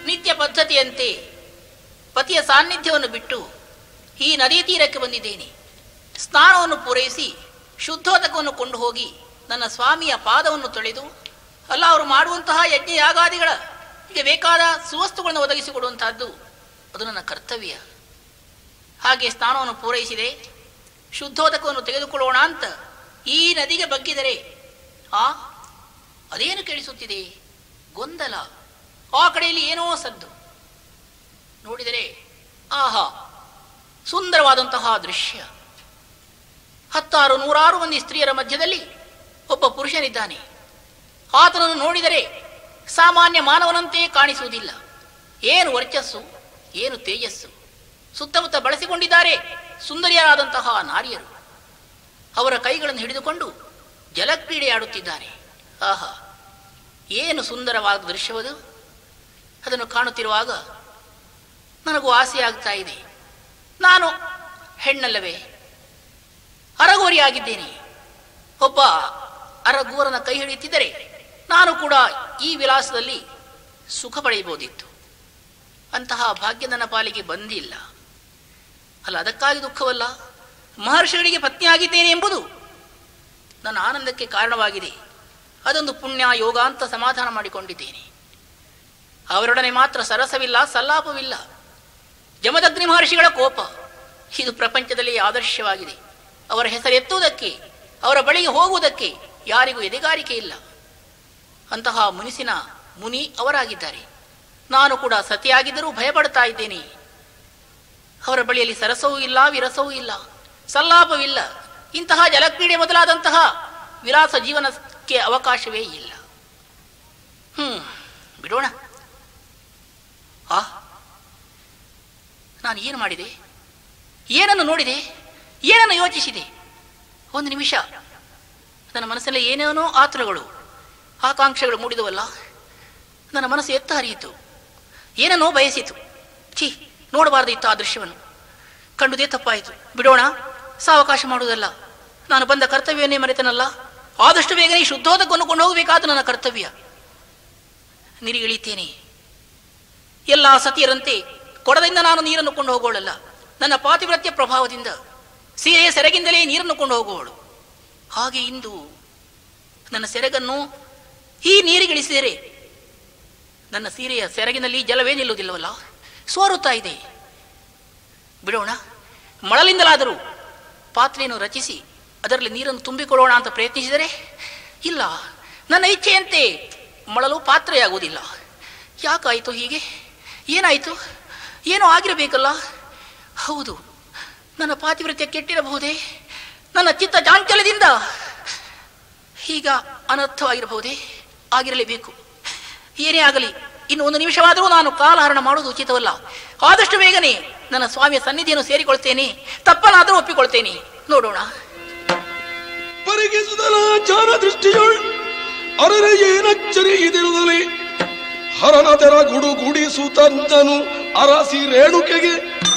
ನಿತ್ಯ ಪದ್ಧತಿಯಂತೆ ಪತಿಯ ಸಾನ್ನಿಧ್ಯವನ್ನು ಬಿಟ್ಟು ಈ ನದಿ ತೀರಕ್ಕೆ ಬಂದಿದ್ದೇನೆ ಸ್ನಾನವನ್ನು ಪೂರೈಸಿ ಶುದ್ಧೋದಕವನ್ನು ಕೊಂಡು ಹೋಗಿ ನನ್ನ ಸ್ವಾಮಿಯ ಪಾದವನ್ನು ತೊಳೆದು ಅಲ್ಲ ಅವರು ಮಾಡುವಂತಹ ಯಜ್ಞ ಯಾಗಾದಿಗಳ ಹೀಗೆ ಬೇಕಾದ ಸುವಸ್ತುಗಳನ್ನು ಒದಗಿಸಿಕೊಡುವಂತಹದ್ದು ಅದು ನನ್ನ ಕರ್ತವ್ಯ ಹಾಗೆ ಸ್ನಾನವನ್ನು ಪೂರೈಸಿದೆ ಶುದ್ಧೋದಕವನ್ನು ತೆಗೆದುಕೊಳ್ಳೋಣ ಅಂತ ಈ ನದಿಗೆ ಬಗ್ಗಿದರೆ ಆ ಅದೇನು ಕೇಳಿಸುತ್ತಿದೆ ಗೊಂದಲ ಆ ಕಡೆಯಲ್ಲಿ ಏನೋ ಸದ್ದು ನೋಡಿದರೆ ಆಹಾ ಸುಂದರವಾದಂತಹ ದೃಶ್ಯ ಹತ್ತಾರು ನೂರಾರು ಮಂದಿ ಸ್ತ್ರೀಯರ ಮಧ್ಯದಲ್ಲಿ ಒಬ್ಬ ಪುರುಷನಿದ್ದಾನೆ ಆತನನ್ನು ನೋಡಿದರೆ ಸಾಮಾನ್ಯ ಮಾನವನಂತೆ ಕಾಣಿಸುವುದಿಲ್ಲ ಏನು ವರ್ಚಸ್ಸು ಏನು ತೇಜಸ್ಸು ಸುತ್ತಮುತ್ತ ಬಳಸಿಕೊಂಡಿದ್ದಾರೆ ಸುಂದರಿಯರಾದಂತಹ ನಾರಿಯರು ಅವರ ಕೈಗಳನ್ನು ಹಿಡಿದುಕೊಂಡು ಜಲಕ್ರೀಡೆ ಆಡುತ್ತಿದ್ದಾರೆ ಆಹಾ ಏನು ಸುಂದರವಾದ ದೃಶ್ಯವದು ಅದನ್ನು ಕಾಣುತ್ತಿರುವಾಗ ನನಗೂ ಆಸೆ ಆಗ್ತಾ ಇದೆ ನಾನು ಹೆಣ್ಣಲ್ಲವೇ ಅರಗೋರಿಯಾಗಿದ್ದೇನೆ ಒಬ್ಬ ಅರಗೂರನ ಕೈ ಹಿಡಿಯುತ್ತಿದ್ದರೆ ನಾನು ಕೂಡ ಈ ವಿಲಾಸದಲ್ಲಿ ಸುಖ ಪಡೆಯಬಹುದಿತ್ತು ಅಂತಹ ಭಾಗ್ಯ ನನ್ನ ಪಾಲಿಗೆ ಬಂದಿಲ್ಲ ಅಲ್ಲ ಅದಕ್ಕಾಗಿ ದುಃಖವಲ್ಲ ಮಹರ್ಷಿಗಳಿಗೆ ಪತ್ನಿಯಾಗಿದ್ದೇನೆ ಎಂಬುದು ನನ್ನ ಆನಂದಕ್ಕೆ ಕಾರಣವಾಗಿದೆ ಅದೊಂದು ಪುಣ್ಯ ಯೋಗ ಅಂತ ಸಮಾಧಾನ ಮಾಡಿಕೊಂಡಿದ್ದೇನೆ ಅವರೊಡನೆ ಮಾತ್ರ ಸರಸವಿಲ್ಲ ಸಲ್ಲಾಪವಿಲ್ಲ ಜಮದಗ್ನಿ ಮಹರ್ಷಿಗಳ ಕೋಪ ಇದು ಪ್ರಪಂಚದಲ್ಲಿ ಆದರ್ಶವಾಗಿದೆ ಅವರ ಹೆಸರೆತ್ತುವುದಕ್ಕೆ ಅವರ ಬಳಿಗೆ ಹೋಗುವುದಕ್ಕೆ ಯಾರಿಗೂ ಎದೆಗಾರಿಕೆ ಇಲ್ಲ ಅಂತಹ ಮುನಿಸಿನ ಮುನಿ ಅವರಾಗಿದ್ದಾರೆ ನಾನು ಕೂಡ ಸತಿಯಾಗಿದ್ದರೂ ಭಯಪಡ್ತಾ ಇದ್ದೇನೆ ಅವರ ಬಳಿಯಲ್ಲಿ ಸರಸವೂ ಇಲ್ಲ ವಿರಸವೂ ಇಲ್ಲ ಸಲ್ಲಾಪವಿಲ್ಲ ಇಂತಹ ಜಲಕ್ರೀಡೆ ಮೊದಲಾದಂತಹ ವಿಲಾಸ ಜೀವನಕ್ಕೆ ಅವಕಾಶವೇ ಇಲ್ಲ ಹ್ಮ್ ಬಿಡೋಣ ಆ ನಾನು ಏನು ಮಾಡಿದೆ ಏನನ್ನು ನೋಡಿದೆ ಏನನ್ನು ಯೋಚಿಸಿದೆ ಒಂದು ನಿಮಿಷ ನನ್ನ ಮನಸ್ಸಲ್ಲಿ ಏನೇನೋ ಆತುರಗಳು ಆಕಾಂಕ್ಷೆಗಳು ಮೂಡಿದವಲ್ಲ ನನ್ನ ಮನಸ್ಸು ಎತ್ತ ಹರಿಯಿತು ಏನನ್ನೋ ಬಯಸಿತು ಛೀ ನೋಡಬಾರದಿತ್ತು ಆ ದೃಶ್ಯವನ್ನು ಕಂಡುದೇ ತಪ್ಪಾಯಿತು ಬಿಡೋಣ ಸಾವಕಾಶ ಮಾಡುವುದಲ್ಲ ನಾನು ಬಂದ ಕರ್ತವ್ಯವನ್ನೇ ಮರೆತನಲ್ಲ ಆದಷ್ಟು ಬೇಗನೆ ಈ ಶುದ್ಧೋದಕವನ್ನು ಕೊಂಡು ಹೋಗಬೇಕಾದ ನನ್ನ ಕರ್ತವ್ಯ ನಿರಿಗಿಳಿತೇನೆ ಎಲ್ಲ ಸತಿಯರಂತೆ ಕೊಡದಿಂದ ನಾನು ನೀರನ್ನು ಕೊಂಡು ಹೋಗೋಳಲ್ಲ ನನ್ನ ಪಾತಿವ್ರತ್ಯ ಪ್ರಭಾವದಿಂದ ಸೀರೆಯ ಸೆರಗಿಂದಲೇ ನೀರನ್ನು ಕೊಂಡು ಹೋಗುವವಳು ಹಾಗೆ ಇಂದು ನನ್ನ ಸೆರಗನ್ನು ಈ ನೀರಿಗಿಳಿಸಿದರೆ ನನ್ನ ಸೀರೆಯ ಸೆರಗಿನಲ್ಲಿ ಜಲವೇ ನಿಲ್ಲುವುದಿಲ್ಲವಲ್ಲ ಸೋರುತ್ತಾ ಇದೆ ಬಿಡೋಣ ಮಳಲಿಂದಲಾದರೂ ಪಾತ್ರೆಯನ್ನು ರಚಿಸಿ ಅದರಲ್ಲಿ ನೀರನ್ನು ತುಂಬಿಕೊಳ್ಳೋಣ ಅಂತ ಪ್ರಯತ್ನಿಸಿದರೆ ಇಲ್ಲ ನನ್ನ ಇಚ್ಛೆಯಂತೆ ಮಳಲು ಪಾತ್ರೆಯಾಗುವುದಿಲ್ಲ ಯಾಕಾಯಿತು ಹೀಗೆ ಏನಾಯಿತು ಏನೋ ಆಗಿರಬೇಕಲ್ಲ ಹೌದು ನನ್ನ ಪಾತಿವ್ರತ್ಯ ಕೆಟ್ಟಿರಬಹುದೇ ನನ್ನ ಚಿತ್ತ ಚಾಂಚಲ್ಯದಿಂದ ಈಗ ಅನರ್ಥವಾಗಿರಬಹುದೇ ಆಗಿರಲೇಬೇಕು ಏನೇ ಆಗಲಿ ಇನ್ನು ಒಂದು ನಿಮಿಷವಾದರೂ ನಾನು ಕಾಲಹರಣ ಮಾಡುವುದು ಉಚಿತವಲ್ಲ ಆದಷ್ಟು ಬೇಗನೆ ನನ್ನ ಸ್ವಾಮಿಯ ಸನ್ನಿಧಿಯನ್ನು ಸೇರಿಕೊಳ್ತೇನೆ ತಪ್ಪನಾದರೂ ಒಪ್ಪಿಕೊಳ್ತೇನೆ ನೋಡೋಣ ಪರಿಗಿಸುದಲ ಚಾರ ದೃಷ್ಟಿಯೊಳ್ ಅರರೆ ಏನಚ್ಚರಿ ಇದಿರುದಲಿ ಹರನ ತೆರ ಗುಡು ಗುಡಿಸುತ್ತಂತನು ಅರಸಿ ರೇಣುಕೆಗೆ